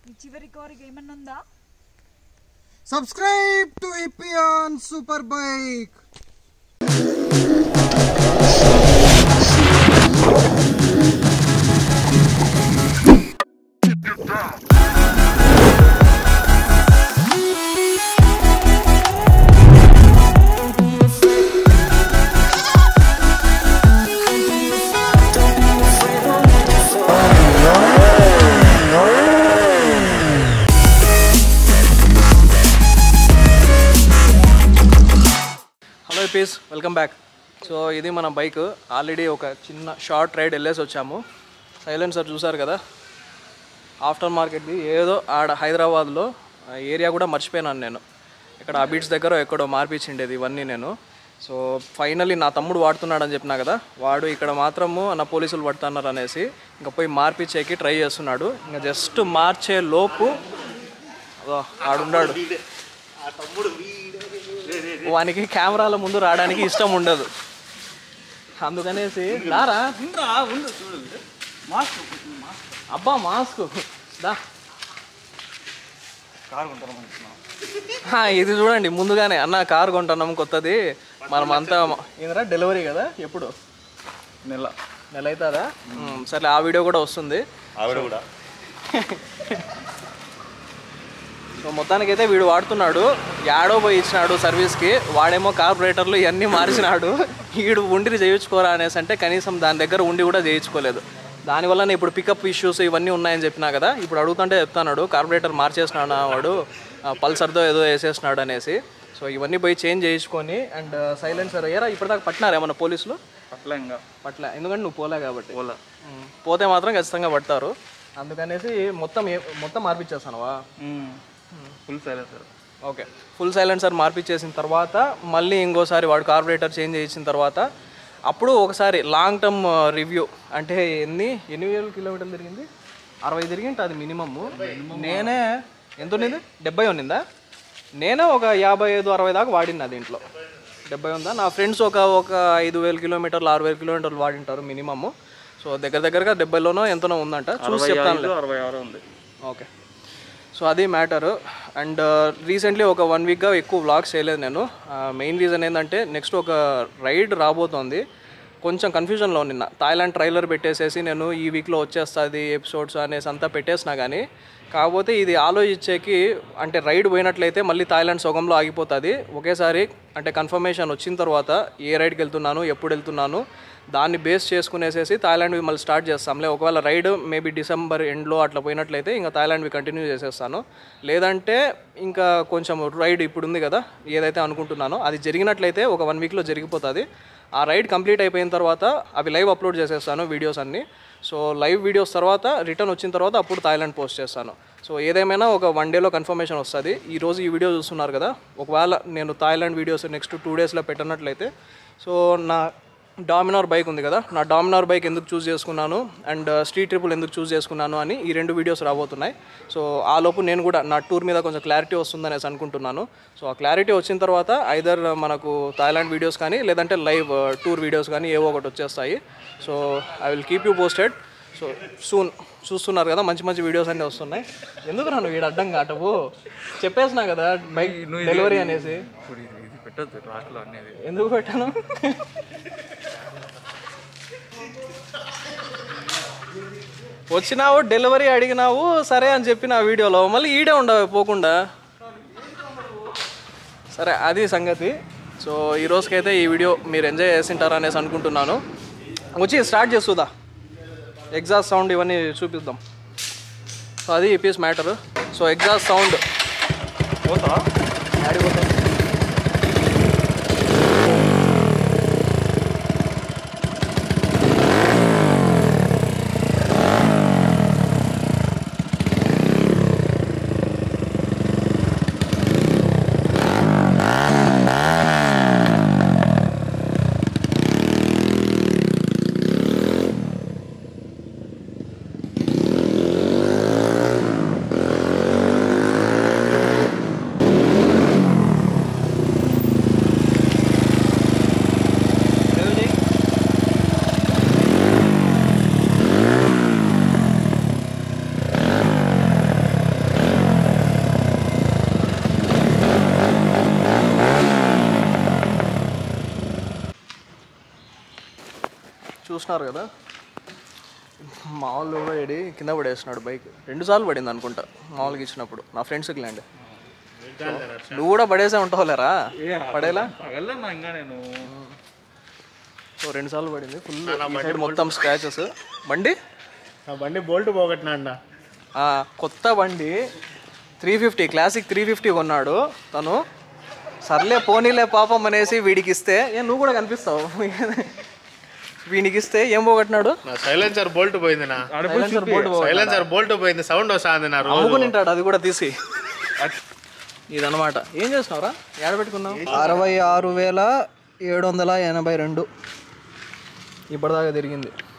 మీ చివరి కోరిక ఏమన్నా ఉందా Subscribe to Ipian Superbike. Hello peeps welcome back so ఇది మన బైక్ ఆల్రెడీ ఒక చిన్న షార్ట్ రైడ్ వెళ్ళేసి వచ్చాము సైలెన్సర్ చూసారు కదా ఆఫ్టర్ మార్కెట్ది ఏదో ఆడ హైదరాబాద్లో ఆ ఏరియా కూడా మర్చిపోయినాను నేను ఇక్కడ అబిట్స్ దగ్గర ఎక్కడో మార్పించిండేది ఇవన్నీ నేను సో ఫైనల్లీ నా తమ్ముడు వాడుతున్నాడని చెప్పినా కదా వాడు ఇక్కడ మాత్రము నా పోలీసులు పడుతున్నారు అనేసి ఇంకా పోయి మార్పించేకి ట్రై చేస్తున్నాడు ఇంకా జస్ట్ మార్చే లోపు అదో ఆడున్నాడు వానికి కెమెరాల ముందు రావడానికి ఇష్టం ఉండదు అందుకనేసి రారా అబ్బా మాస్క్ దా హా, ఇది చూడండి ముందుగానే అన్న కార్ కొంటున్నాం కొత్తది మనం అంతా ఏంద్రా డెలివరీ కదా ఎప్పుడు నెల నెల అవుతుందా మ్మ్, సరే ఆ వీడియో కూడా వస్తుంది ఆవిడ కూడా సో మొత్తానికైతే వీడు వాడుతున్నాడు యాడో పోయి ఇచ్చినాడు సర్వీస్కి వాడేమో కార్పొరేటర్లు ఇవన్నీ మార్చినాడు వీడు ఉండి చేయించుకోరా అనేసి అంటే కనీసం దాని దగ్గర ఉండి కూడా చేయించుకోలేదు దానివల్లనే ఇప్పుడు పికప్ ఇష్యూస్ ఇవన్నీ ఉన్నాయని చెప్పినా కదా ఇప్పుడు అడుగుతుంటే చెప్తున్నాడు కార్పొరేటర్ మార్చేసినాడు వాడు ఆ, పల్సర్దో ఏదో వేసేసినాడు అనేసి సో ఇవన్నీ పోయి చేంజ్ చేయించుకొని అండ్ సైలెన్సర్ ఏరా ఇప్పటిదాకా పట్టినారు ఏమన్నా పోలీసులు అట్లా ఇంకా పట్ల ఎందుకంటే నువ్వు పోలే కాబట్టి పోలా ఉమ్, పోతే మాత్రం ఖచ్చితంగా పడతారు అందుకనేసి మొత్తం ఏ- మొత్తం మార్పిచ్చేస్తానవా full silence sir okay full silencer మార్పిచ్చేసిన తర్వాత మళ్ళీ ఇంకోసారి వాడు కార్బొరేటర్ చేంజ్ చేసిన తర్వాత అప్పుడు ఒకసారి లాంగ్ టర్మ్ రివ్యూ అంటే ఎన్ని ఎన్ని వేల కిలోమీటర్లు తిరిగింది అరవై తిరిగింటే అది మినిమమ్ నేనే ఎంత ఉన్నింది డెబ్బై ఉన్నిందా నేనే ఒక యాభై ఐదు అరవై దాకా వాడినా దీంట్లో డెబ్బై ఉందా నా ఫ్రెండ్స్ ఒక ఒక ఐదు వేల కిలోమీటర్లు ఆరు వేల కిలోమీటర్లు వాడింటారు మినిమమ్ సో దగ్గర దగ్గరగా డెబ్బైలోనో ఎంతనో ఉందంట చూసి చెప్తాను అరవై ఆరు ఉంది ఓకే సో అది మ్యాటర్ అండ్ రీసెంట్లీ ఒక వన్ వీక్గా ఎక్కువ వ్లాగ్స్ చేయలేదు నేను మెయిన్ రీజన్ ఏంటంటే నెక్స్ట్ ఒక రైడ్ రాబోతోంది కొంచెం కన్ఫ్యూజన్లో నిన్న థాయిలాండ్ ట్రైలర్ పెట్టేసేసి నేను ఈ వీక్లో వచ్చేస్తుంది ఎపిసోడ్స్ అనేసి అంతా పెట్టేసినా కానీ కాకపోతే ఇది ఆలోచించేకి అంటే రైడ్ పోయినట్లయితే మళ్ళీ థాయిలాండ్ సొగంలో ఆగిపోతుంది ఒకేసారి అంటే కన్ఫర్మేషన్ వచ్చిన తర్వాత ఏ రైడ్కి వెళ్తున్నాను ఎప్పుడు వెళ్తున్నాను దాన్ని బేస్ చేసుకునేసేసి థాయిలాండ్వి మళ్ళీ స్టార్ట్ చేస్తాంలే ఒకవేళ రైడ్ మేబీ డిసెంబర్ ఎండ్లో అట్లా పోయినట్లయితే ఇంకా థాయిలాండ్వి కంటిన్యూ చేసేస్తాను లేదంటే ఇంకా కొంచెం రైడ్ ఇప్పుడు ఉంది కదా ఏదైతే అనుకుంటున్నానో అది జరిగినట్లయితే ఒక వన్ వీక్లో జరిగిపోతుంది ఆ రైడ్ కంప్లీట్ అయిపోయిన తర్వాత అవి లైవ్ అప్లోడ్ చేసేస్తాను వీడియోస్ అన్నీ సో లైవ్ వీడియోస్ తర్వాత రిటర్న్ వచ్చిన తర్వాత అప్పుడు థాయిలాండ్ పోస్ట్ చేస్తాను సో ఏదేమైనా ఒక వన్ డేలో కన్ఫర్మేషన్ వస్తుంది ఈ రోజు ఈ వీడియో చూస్తున్నారు కదా ఒకవేళ నేను థాయిలాండ్ వీడియోస్ నెక్స్ట్ టూ డేస్లో పెట్టినట్లయితే సో నా డామినార్ బైక్ ఉంది కదా నా డామినార్ బైక్ ఎందుకు చూస్ చేసుకున్నాను అండ్ స్ట్రీట్ ట్రిపుల్ ఎందుకు చూస్ చేసుకున్నాను అని ఈ రెండు వీడియోస్ రాబోతున్నాయి సో ఆ లోపు నేను కూడా నా టూర్ మీద కొంచెం క్లారిటీ వస్తుందనేసి అనుకుంటున్నాను సో ఆ క్లారిటీ వచ్చిన తర్వాత ఐదర్ మనకు థాయిలాండ్ వీడియోస్ కానీ లేదంటే లైవ్ టూర్ వీడియోస్ కానీ ఏవో ఒకటి వచ్చేస్తాయి so I will keep you posted so soon చూస్తున్నారు కదా మంచి మంచి వీడియోస్ అన్నీ వస్తున్నాయి ఎందుకు నన్ను వీడు అడ్డం కాటవు చెప్పేసినా కదా బైక్ డెలివరీ అనేసి ఇప్పుడు ఇది ఇది పెట్టద్దు రాట్లో అనేది ఎందుకు పెట్టాను వచ్చినావు డెలివరీ అడిగినావు సరే అని చెప్పిన ఆ వీడియోలో మళ్ళీ ఈడే ఉండవు పోకుండా సరే అది సంగతి సో ఈ రోజుకైతే ఈ వీడియో మీరు ఎంజాయ్ చేసింటారు అనేసి అనుకుంటున్నాను వచ్చి స్టార్ట్ చేస్తుందా ఎగ్జాస్ట్ సౌండ్ ఇవన్నీ చూపిద్దాం సో అది ఈ peeps matter so exhaust sound పోతా ఆడిపోతాం చూస్తున్నారు కదా మామూలు కూడా ఏడి కింద పడేస్తున్నాడు బైక్ రెండు సార్లు పడింది అనుకుంటా మామూలుగా ఇచ్చినప్పుడు నా ఫ్రెండ్స్కి ల్యాండ్ నువ్వు కూడా పడేసే ఉంటావు లేరా పడేలా వెళ్ళన్నా ఇంకా నేను సో రెండు సార్లు పడింది ఫుల్ సైడ్ మొత్తం స్క్రాచెస్ బండి నా బండి బోల్ట్ పోగొట్టినా అన్న ఆ, కొత్త బండి three fifty Classic three fifty కొన్నాడు తను సర్లే పోనీలే పాపం అనేసి వీడికి ఇస్తే ఏ నువ్వు కూడా కనిపిస్తావు వీడికి ఇస్తే ఏం పోగొట్టినాడు నా సైలెన్సర్ బోల్ట్ పోయింది నా Silencer bolt పోగొట్టాడా? సైలెన్సర్ బోల్ట్ పోయింది సౌండ్ వస్తుంది నా రోజు అమ్ముకుని ఉంటాడు అది కూడా తీసి ఇదన్నమాట ఏం చేసినావురా ఏడ పెట్టుకున్నావు అరవై ఆరు వేల ఏడు వందల ఎనభై రెండు ఇప్పటిదాకా తిరిగింది